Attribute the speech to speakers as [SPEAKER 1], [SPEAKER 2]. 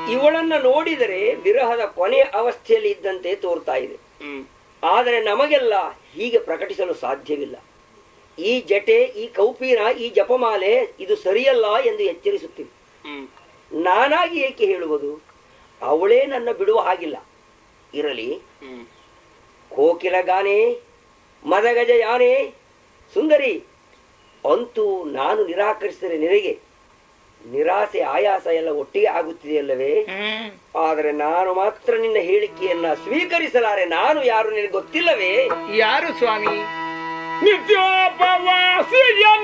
[SPEAKER 1] ಇವಳನ್ನ ನೋಡಿದರೆ ವಿರಹದ ಕೊನೆಯ ಅವಸ್ಥೆಯಲ್ಲಿ ಇದ್ದಂತೆ ತೋರ್ತಾ ಇದೆ
[SPEAKER 2] ಹ್ಮ್
[SPEAKER 1] ಆದರೆ ನಮಗೆಲ್ಲ ಹೀಗೆ ಪ್ರಕಟಿಸಲು ಸಾಧ್ಯವಿಲ್ಲ ಈ ಜಟೆ ಈ ಕೌಪೀನ ಈ ಜಪಮಾಲೆ ಇದು ಸರಿಯಲ್ಲ ಎಂದು ಎಚ್ಚರಿಸುತ್ತೀವಿ
[SPEAKER 2] ಹ್ಮ್
[SPEAKER 1] ನಾನಾಗಿ ಏಕೆ ಹೇಳುವುದು ಅವಳೇ ನನ್ನ ಬಿಡುವ ಹಾಗಿಲ್ಲ ಇರಲಿ
[SPEAKER 2] ಹ್ಮ್
[SPEAKER 1] ಕೋಕಿಲ ಗಾನೆ ಮದಗಜ ಯಾನೆ ಸುಂದರಿ ಅಂತೂ ನಾನು ನಿರಾಕರಿಸಿದರೆ ನಿನಗೆ ನಿರಾಸೆ ಆಯಾಸ ಎಲ್ಲ ಒಟ್ಟಿಗೆ ಆಗುತ್ತಿದೆಯಲ್ಲವೇ
[SPEAKER 2] ಹ್ಮ್
[SPEAKER 1] ಆದರೆ ನಾನು ಮಾತ್ರ ನಿನ್ನ ಹೇಳಿಕೆಯನ್ನ ಸ್ವೀಕರಿಸಲಾರೆ ನಾನು ಯಾರು ನಿನಗೆ ಗೊತ್ತಿಲ್ಲವೇ
[SPEAKER 2] ಯಾರು ಸ್ವಾಮಿ
[SPEAKER 3] ನಿತ್ಯೋಪವಾಸಿಯ